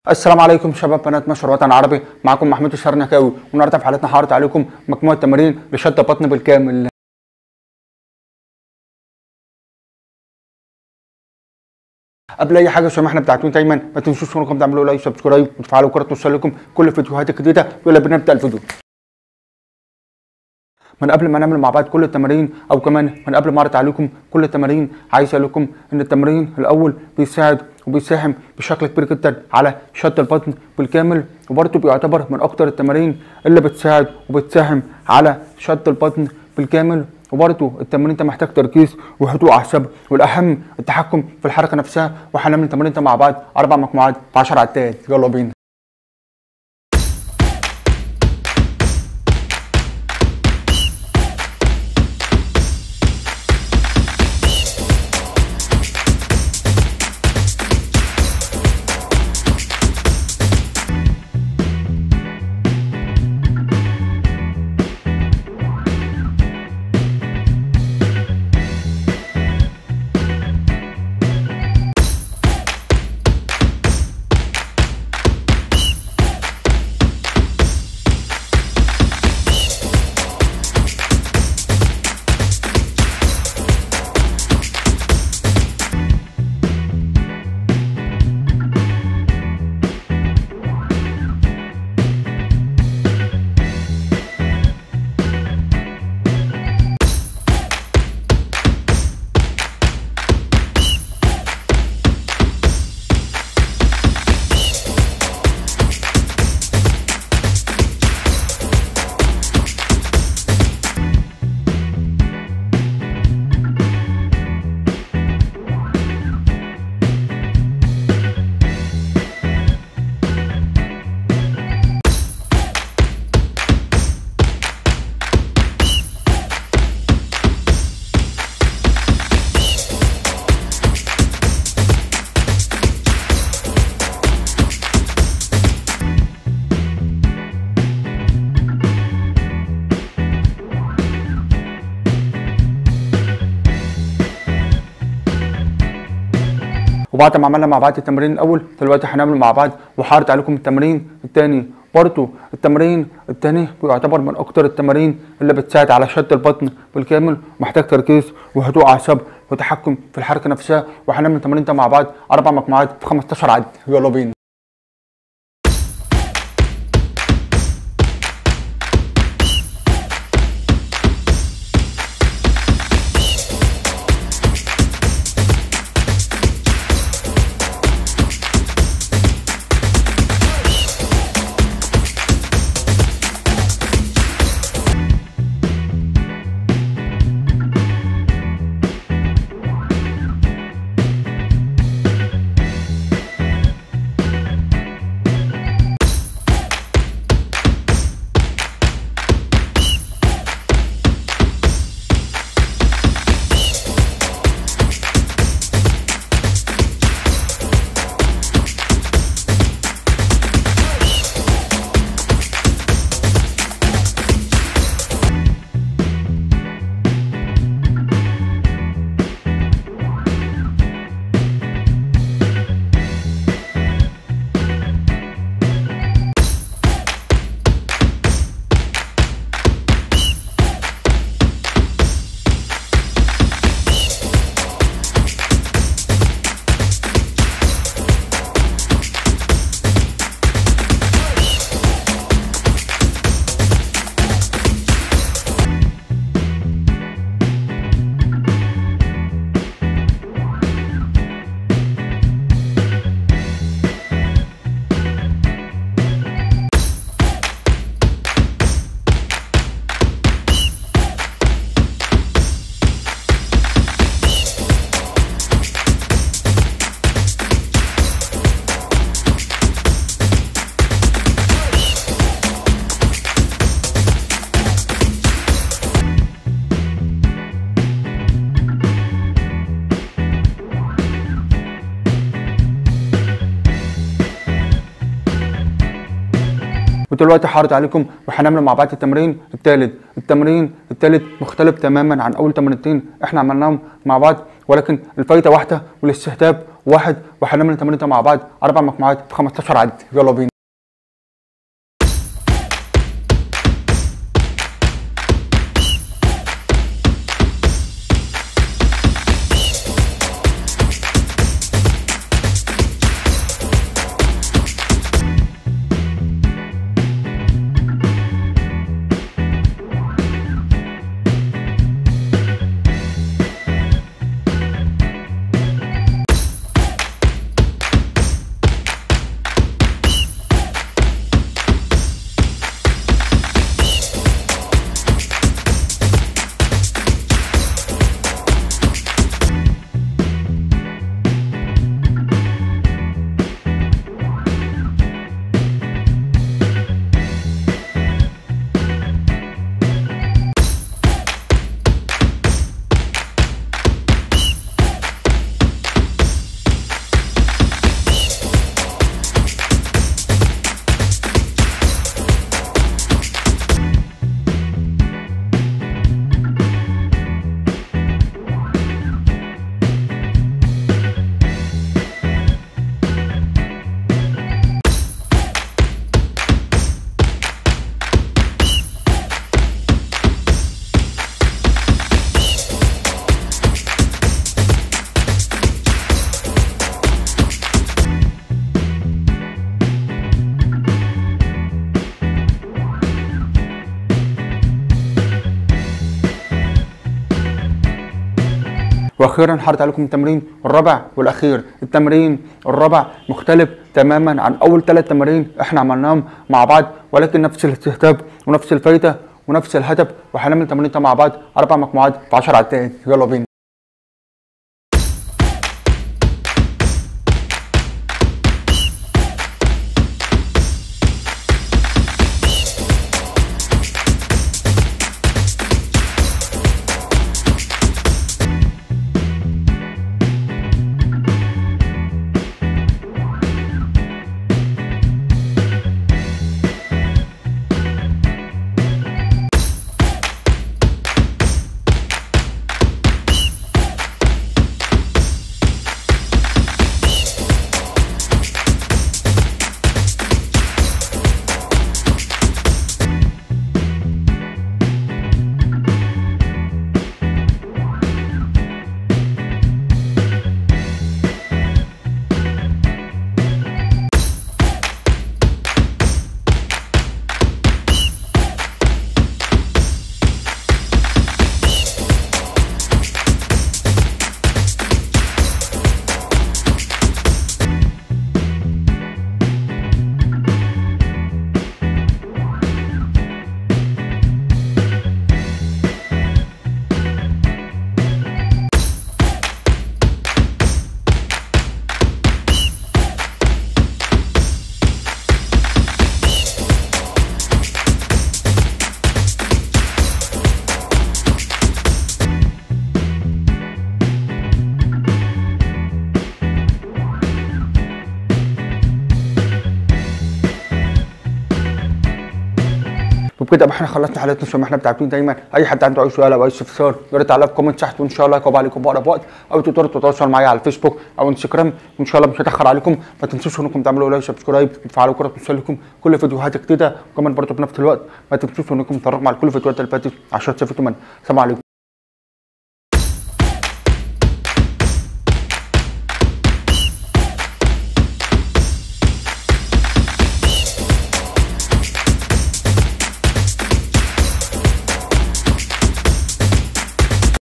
السلام عليكم شباب بنات مصر وطن عربي معكم محمود الشرنكاوي والنهارده في حلقتنا هعرض عليكم مجموعه تمارين لشد بطن بالكامل قبل اي حاجه سماحنا بتاعتون دايما ما تنسوش انكم تعملوا لايك سبسكرايب وتفعلوا الجرس توصل لكم كل الفيديوهات الجديده يلا بينا نبدا الفيديو من قبل ما نعمل مع بعض كل التمارين او كمان من قبل ما اعرض عليكم كل التمارين عايز اقول لكم ان التمرين الاول بيساعد وبيساهم بشكل كبير جدا على شد البطن بالكامل وبرضه بيعتبر من اكتر التمارين اللي بتساعد وبتساهم على شد البطن بالكامل وبرضه التمرين انت محتاج تركيز وهدوء اعصاب والاهم التحكم في الحركه نفسها وهنعمل التمرين ده مع بعض اربع مجموعات ب 10 عدات يلا بينا وبعد ما عملنا مع بعض التمرين الاول دلوقتي هنعمل مع بعض وهعرض عليكم التمرين الثاني برضه التمرين الثاني بيعتبر من اكتر التمارين اللي بتساعد على شد البطن بالكامل محتاج تركيز وهدوء اعصاب وتحكم في الحركه نفسها وهنعمل التمرين ده مع بعض اربع مجموعات في 15 عد يلا بينا ودلوقتي هعرض عليكم وهنعمل مع بعض التمرين الثالث التمرين الثالث مختلف تماما عن اول تمرينتين احنا عملناهم مع بعض ولكن الفايده واحده والاستهداف واحد وهنعمل التمرين ده مع بعض اربع مجموعات في 15 عد يلا بينا واخيرا هرد عليكم التمرين الرابع والاخير التمرين الرابع مختلف تماما عن اول ثلاث تمارين احنا عملناهم مع بعض ولكن نفس الاستهداف ونفس الفايده ونفس الهدف وهنعمل التمرين ده مع بعض اربع مجموعات في 10 عدات يلا بينا وبكده يبقى احنا خلصنا حلقتنا زي ما احنا بتعرفين دايما اي حد عنده اي سؤال او اي استفسار يا ريت عليها في كومنت تحت وان شاء الله يجاوب عليكم بأقرب وقت او تقدروا تتواصلوا معايا على الفيسبوك او انستجرام وان شاء الله مش هتاخر عليكم ما تنسوش انكم تعملوا لايك سبسكرايب وتفعلوا الجرس توصل لكم كل فيديوهات جديده وكمان برضه في نفس الوقت ما تنسوش انكم تتفرجوا على كل الفيديوهات اللي فاتت عشان تستفيدوا منها السلام عليكم